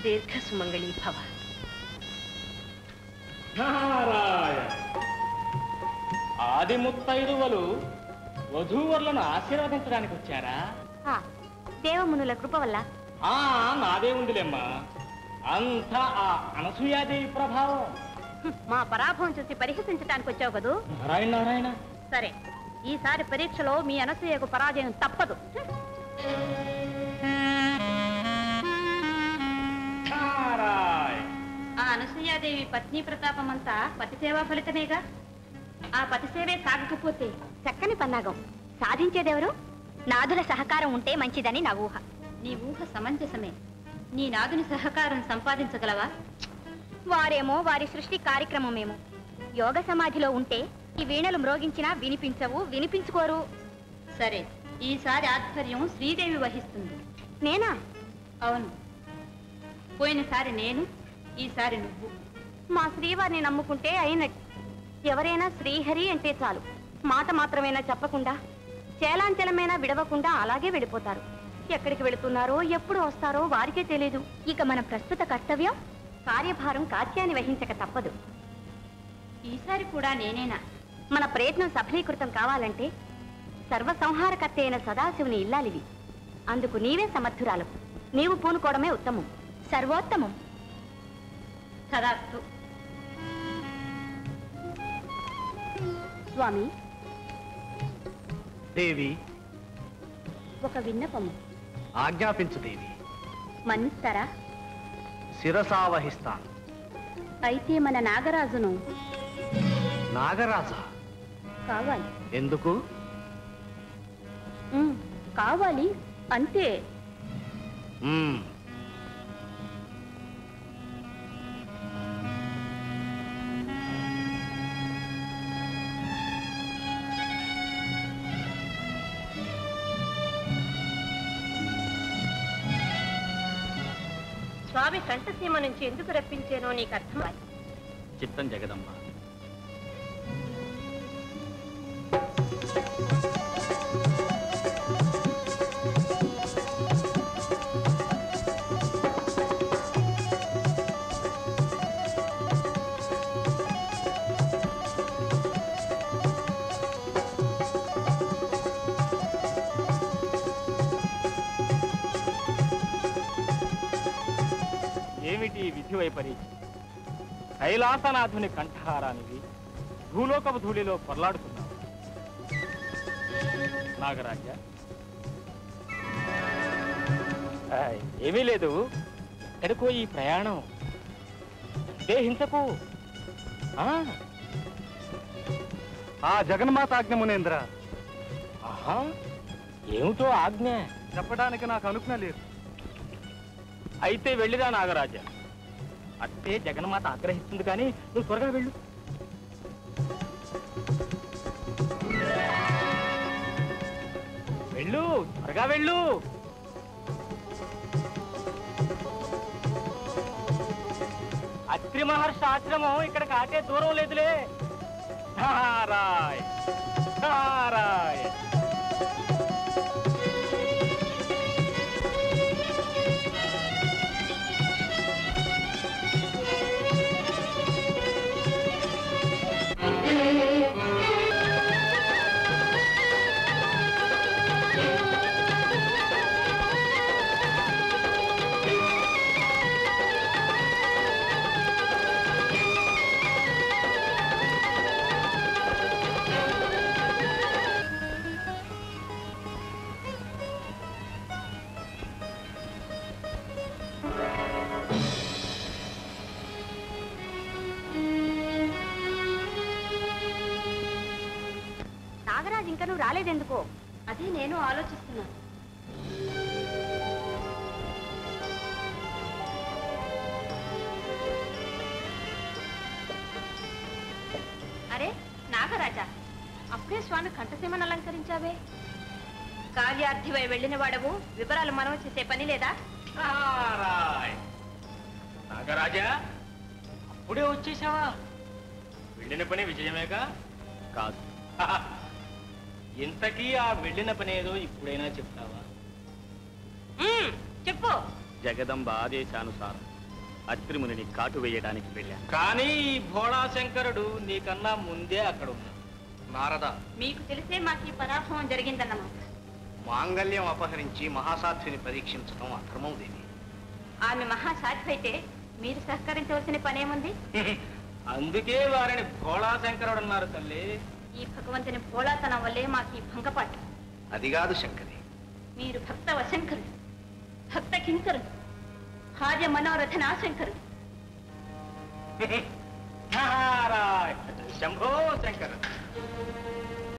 దీర్ఘ సుమంగళీ భవ నారాయణ ఆది ముత్తైదువలు వధూవరులను ఆశీర్వదించడానికి వచ్చారా దేవమునుల కృప వల్ల ఆ నాదే ఉందిలేమ్మా అంతా ఆ అనసూయాదేవి ప్రభావం హ్మ్, మా పరాభవం చూసి పరిహసించడానికి వచ్చావు కదూ నారాయణ నారాయణ సరే ఈసారి పరీక్షలో మీ అనసూయకు పరాజయం తప్పదు నారాయణ ఆ అనసూయాదేవి పత్ని ప్రతాపం అంతా పతిసేవా ఫలితమేగా ఆ పతిసేవే సాగకపోతే చక్కని పన్నాగం సాధించేదెవరు నాదుల సహకారం ఉంటే మంచిదని నా ఊహ నీ ఊహ సమంజసమే నీ నాదుని సహకారం సంపాదించగలవా వారేమో వారి సృష్టి కార్యక్రమమేమో యోగ సమాధిలో ఉంటే ఈ వీణలు మ్రోగించినా వినిపించవు వినిపించుకోరు సరే ఈసారి ఆధ్వర్యం శ్రీదేవి వహిస్తుంది నేనా అవును పోయినసారి నేను ఈసారి నువ్వు మా శ్రీవారిని నమ్ముకుంటే అయినట్టు ఎవరైనా శ్రీహరి అంటే చాలు మాట మాత్రమేనా చెప్పకుండా చేలాంచలమైనా విడవకుండా అలాగే వెళ్ళిపోతారు ఎక్కడికి వెళుతున్నారో ఎప్పుడు వస్తారో వారికే తెలియదు ఇక మన ప్రస్తుత కర్తవ్యం కార్యభారం కాత్యాన్ని వహించక తప్పదు ఈసారి కూడా నేనేనా మన ప్రయత్నం సఫలీకృతం కావాలంటే సర్వసంహారకర్త అయిన సదాశివుని ఇల్లాలివి అందుకు నీవే సమర్థురాలు నీవు పూనుకోవడమే ఉత్తమం సర్వోత్తమం సదాస్తు స్వామి దేవి ఒక విన్నపము ఆజ్ఞాపించు దేవి మన్నిస్తారా శిరసావహిస్తాను అయితే మన నాగరాజును నాగరాజా కావాలి ఎందుకు ఉమ్, కావాలి అంతే మ్మ్. స్వామి కంఠసీమ నుంచి ఎందుకు రప్పించానో నీకు అర్థమై చిత్తం జగదమ్మ ఏమిటి ఈ విధి వైపరీత్యం కైలాసనాథుని కంఠహారానివి భూలోకపు ధూళిలో పొరలాడుతున్నావు నాగరాజ ఆ, ఏమీ లేదు ఎక్కడికో ఈ ప్రయాణం దేహించకు ఆ, ఆ జగన్మాత ఆజ్ఞ మునేంద్ర ఆహా ఏమిటో ఆజ్ఞ చెప్పడానికి నాకు అనుజ్ఞ లేదు అయితే వెళ్ళిరా నాగరాజ అట్టే జగన్మాత ఆగ్రహిస్తుంది కానీ నువ్వు త్వరగా వెళ్ళు వెళ్ళు త్వరగా వెళ్ళు అత్రి మహర్షి ఆశ్రమం ఇక్కడ కాటే దూరం లేదులే నారాయ్ నారాయ్ నాగరాజు ఇంకా నువ్వు రాలేదెందుకో అదే నేను ఆలోచిస్తున్నాను అరే నాగరాజా అప్పుడే స్వామి కంఠసీమను అలంకరించావే కార్యార్థివై వెళ్ళిన వాడవు వివరాలు మనం చేసే పని లేదా నారాయ్ నాగరాజా అప్పుడే వచ్చేసావా వెళ్ళిన పని విజయమేగా కాదు ఇంతకీ ఆ వెళ్ళిన పని ఏదో ఇప్పుడైనా చెప్తావా మ్మ్, చెప్పు జగదంబ ఆదేశానుసారం అత్రిమునిని కాటు వేయడానికి వెళ్ళా కానీ ఈ భోళాశంకరుడు నీకన్నా ముందే అక్కడ ఉన్నాడు నారద మీకు తెలిసే మాకు ఈ పరాభవం జరిగిందన్నమాట మాంగల్యం అపహరించి మహాసాధ్విని పరీక్షించడం అక్రమం దేవి ఆమె మహాసాధ్వి అయితే మీరు సహకరించవలసిన పనేముంది అందుకే వారిని భోళాశంకరుడు అన్నారు తల్లి ఈ భగవంతుని భోళాతనం వల్లే మాకు ఈ భంగపాటు అది కాదు శంకరి మీరు భక్త వశంకరుడు భక్త కింకరుడు భార్య మనోరథ నాశంకరుడు నారాయణ శంభో శంకర